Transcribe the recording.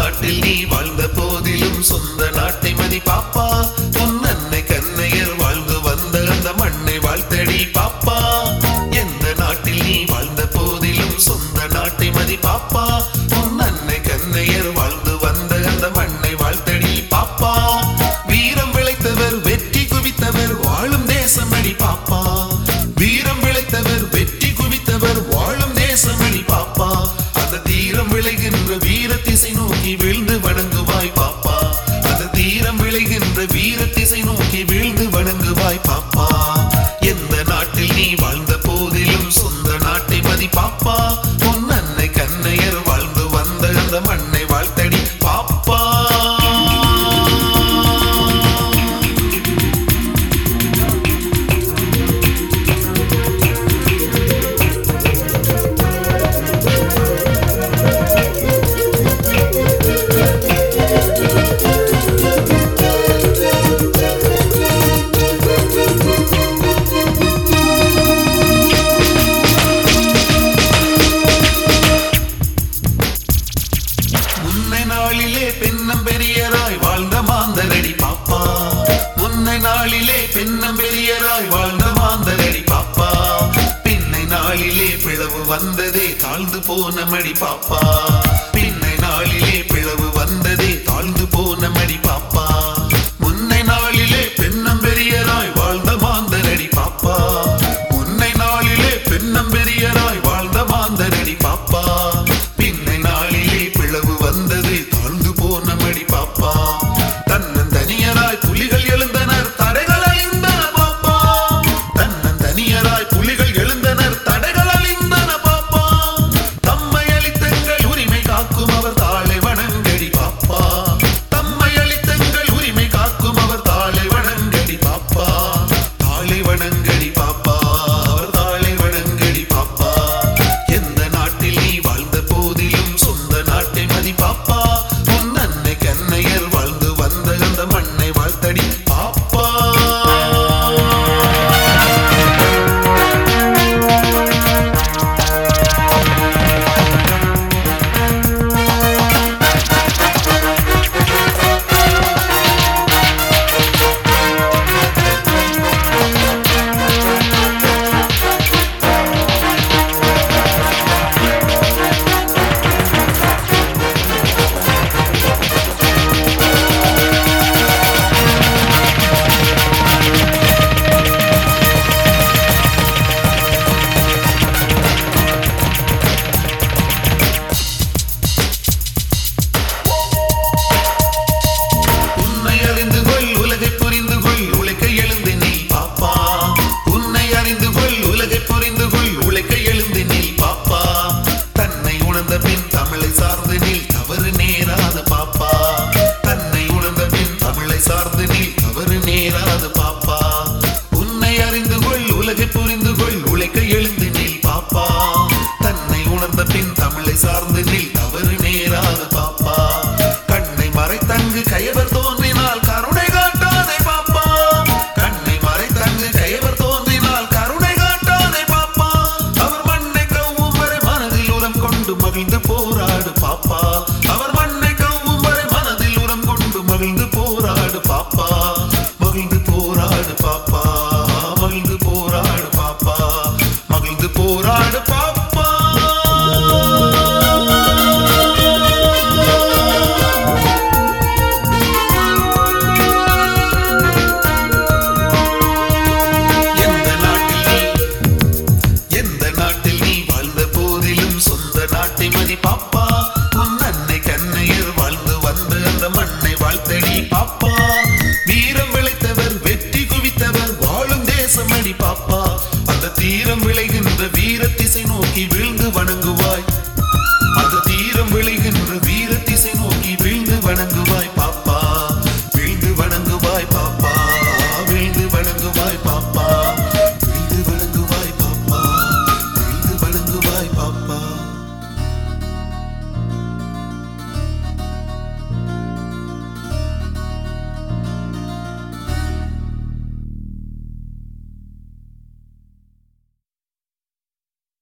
நாட்டில் நீ வாழ்ந்த போதிலும் சொந்த நாட்டை மதி பாப்பா உன் அன்னை கண்ணையர் வாழ்ந்து வந்த அந்த மண்ணை வாழ்த்தடி பாப்பா எந்த நாட்டில் நீ வாழ்ந்த போதிலும் சொந்த நாட்டை மதி பாப்பா உன் அன்னை கண்ணையர் வாழ்ந்து வந்த அந்த மண்ணை வாழ்த்தடி பாப்பா வீரம் விளைத்தவர் வெற்றி குவித்தவர் வாழும் தேசம் அடி பாப்பா வீரம் விளைத்தவர் வெற்றி குவித்தவர் வாழும் தேசம் அடி பாப்பா அந்த தீரம் விளைகின்ற வீர திசை நோக்கி வீழ்ந்து வணங்குவாய் பாப்பா அந்த தீரம் விளைகின்ற வீர திசை நோக்கி வீழ்ந்து வணங்குவாய் பாப்பா எந்த நாட்டில் நீ வாழ்ந்த போதிலும் சொந்த நாட்டை மதி பாப்பா உன் அன்னை கண்ணையர் வாழ்ந்து வந்த அந்த மண்ணை வாழ்த்தடி பாப்பா முன்னை நாளிலே பெண்ணம் பெரியராய் வாழ்ந்த மாந்தரடி பாப்பா முன்னை நாளிலே பெண்ணம் பெரியராய் வாழ்ந்த மாந்தரடி பாப்பா பின்னை நாளிலே பிளவு வந்ததே தாழ்ந்து போன மடி பாப்பா பின்னை நாளிலே பிளவு வந்ததே தாழ்ந்து போன மடி பாப்பா முன்னை நாளிலே பெண்ணம் பெரியராய் வாழ்ந்த மாந்தரடி பாப்பா முன்னை நாளிலே பெண்ணம் பெரியராய் வாழ்ந்த மாந்தரடி பாப்பா பின்னை நாளிலே பிளவு வந்தது தாழ்ந்து போன மடி பாப்பா தன்னன் தனியராய் புலிகள் எழுந்தனர் தடைகள் அழிந்தன பாப்பா தன்னன் தனியராய் புலிகள் எழுந்தனர் தடைகள் அழிந்தன பாப்பா தம்மை அளித்தங்கள் உரிமை காக்கும் அவர் தாளை வணங்கடி பாப்பா தம்மை அளித்தங்கள் உரிமை காக்கும் அவர் தாளை வணங்கடி பாப்பா தாளை வணங்கடி பாப்பா அவர் தாளை வணங்கடி பாப்பா எந்த நாட்டில் நீ வாழ்ந்த போதிலும் சொந்த நாட்டை மதி பாப்பா